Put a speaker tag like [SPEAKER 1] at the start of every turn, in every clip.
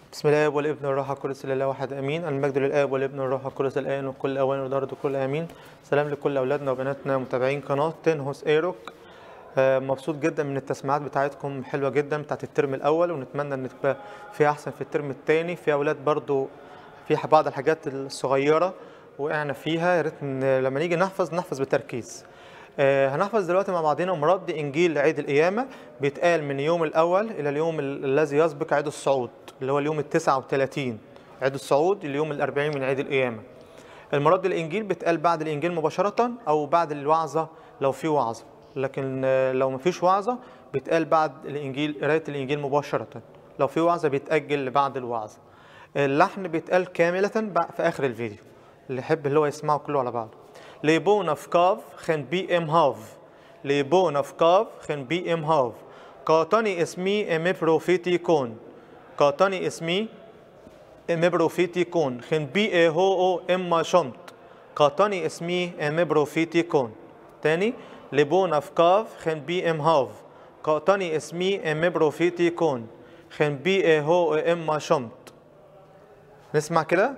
[SPEAKER 1] بسم الله والابن والروح القدس لله واحد امين المجد للاب والابن والروح القدس الان وكل اوان ودرد وكل امين سلام لكل اولادنا وبناتنا متابعين قناه تنهوس ايروك آه، مبسوط جدا من التسميعات بتاعتكم حلوه جدا بتاعت الترم الاول ونتمنى ان تبقى في احسن في الترم الثاني في اولاد برضو في بعض الحاجات الصغيره وقعنا فيها يا ريت إن لما نيجي نحفظ نحفظ بتركيز آه، هنحفظ دلوقتي مع بعضنا مراد انجيل عيد القيامه بيتقال من اليوم الاول الى اليوم ال- الذي يسبق عيد الصعود اللي هو اليوم ال 39 عيد الصعود اليوم الأربعين من عيد القيامه المراد الانجيل بيتقال بعد الانجيل مباشره او بعد الوعظه لو في وعظه لكن آه، لو ما فيش وعظه بيتقال بعد الانجيل قرايه الانجيل مباشره لو في وعظه بيتاجل لبعد الوعظه اللحن بيتقال كامله بع- في اخر الفيديو اللي يحب اللي هو يسمعه كله على بعضه ليبون of كاف خن بي ام هاف ليبون of كاف خن بي ام هاف قاطني اسمي ام بروفيتي كون قاطني اسمي ام بروفيتي كون خن بي اي هو او اما شمت قاطني اسمي ام بروفيتي كون تاني ليبون of كاف خن بي ام هاف قاطني اسمي ام بروفيتي كون خن بي اي هو اما شمت نسمع كده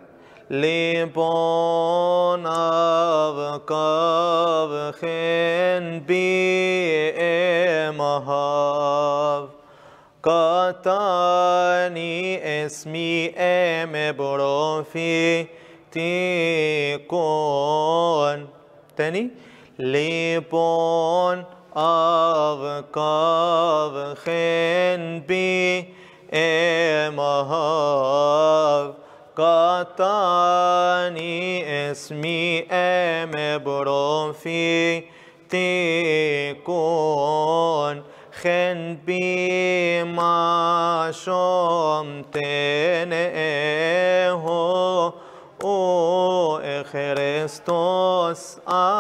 [SPEAKER 1] لبون أبقاب خن بي مهاب قطاني اسمي ام بروفي تيكون تاني لبون أبقاب خن بي مهاب قطاني اسمي ام بروفي تكون خن بي ما شمتن هو او خريستوس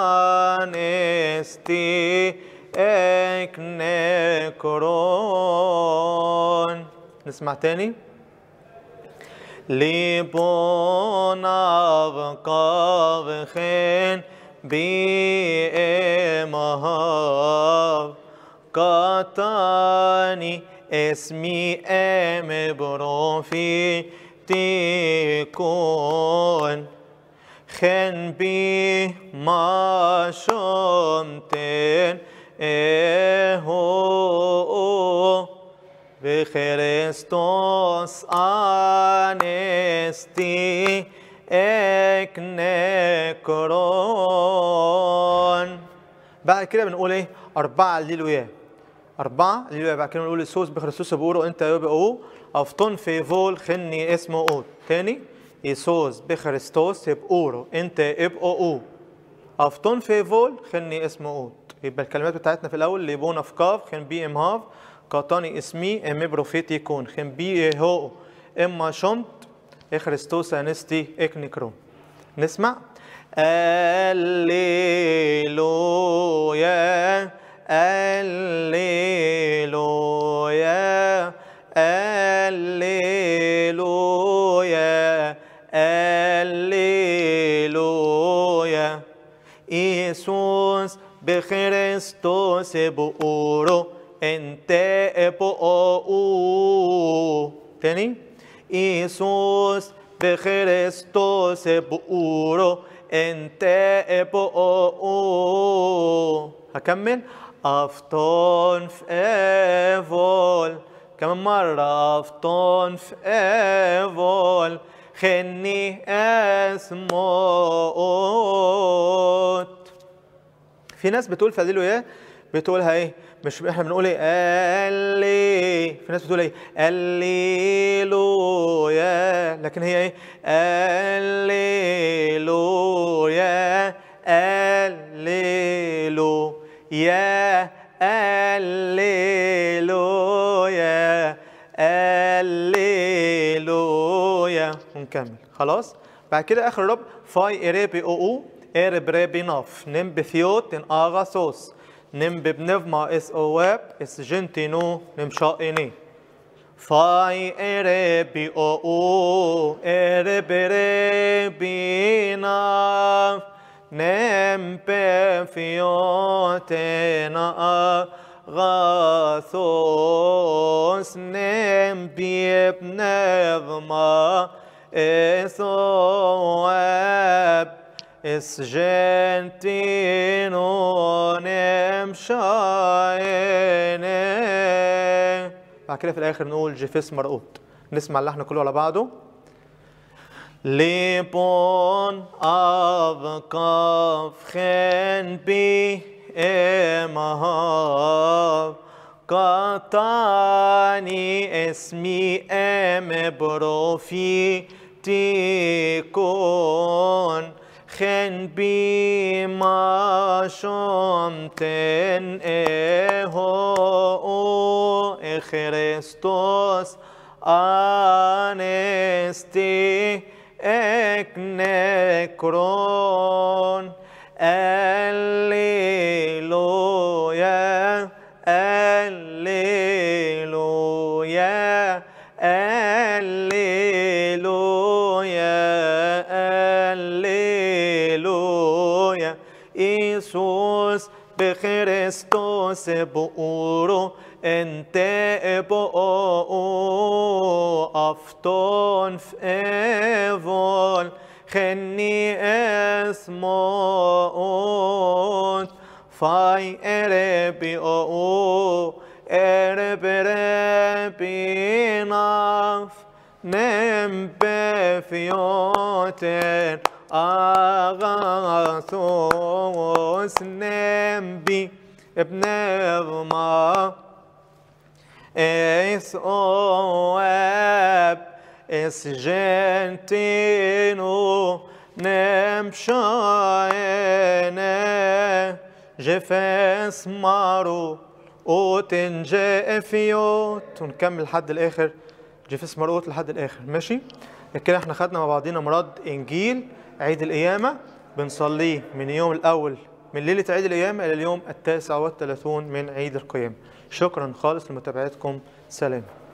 [SPEAKER 1] انستي اك نكرون نسمع تاني لبون أبقى خين بي مهاب قطاني اسمي ام بروفي تكون خن بي ما شمتن اهو بخريستوس انستي اك نكرون بعد كده بنقول ايه أربعة ليلويا أربعة ليلويا بعد كده بنقول السوس بخريستوس بقوله أنت يبقى أو أفطن في فول خني اسمه أو تاني يسوس بخريستوس يبقى أنت يبقى أو أفطن في فول خني اسمه أوت يبقى الكلمات بتاعتنا في الأول ليبونا في كاف خن بي إم هاف قاطاني اسمي إم بروفيت يكون خن بي هو إما شمت إخريستوس أنستي إكنيكرون نسمع الليلويا الليلويا الليلويا الليلويا إيسوس بخريستوس بقورو انت بقو تاني إيسوس بخريستوس بقورو انت بقو هكمل أفطن في أفول كمان مرة أفطن في أفول خني اسموت في ناس بتقول فاديله ايه بتقولها ايه مش احنا بنقول ايه اللي في ناس بتقول ايه الليلويا لكن هي ايه الليلويا الليلو يا الليلويا الليلويا ونكمل خلاص بعد كده اخر رب فاي ايريبي او او ايرب ريبي ناف نم بثيوت ان اغاثوس نم ببنفما اس اواب اس جنتينو نم شائني فاي ايربي او او ايرب ريبي ناف نم بثيوت ان غاثوس نم بيبنظما إثواب اسجنتينو نمشاينه بعد كده في الاخر نقول جيفيس مرقوط نسمع اللحن كله على بعضه ليبون av kafchen bi emahav katani esmi em brofi tikon chen bi ma shomten eho e Christos anesti ek nekron Alleluia Alleluia Alleluia Alleluia Isus بخريستوس بقورو انت بقو افتون في ايفول خني اسموت فاي اربي او اربي ربي ناف نم بفيوتر أغاثوس نمبي ابن ضما اس اواب اس جنتينو نمشاينه جفاس مارو وتنجا فيوت ونكمل لحد الاخر جفاس مرقوت لحد الاخر ماشي كده احنا خدنا مع بعضينا مراد انجيل عيد القيامه بنصليه من يوم الاول من ليله عيد القيامه الى اليوم التاسع والثلاثون من عيد القيامه شكرا خالص لمتابعتكم سلام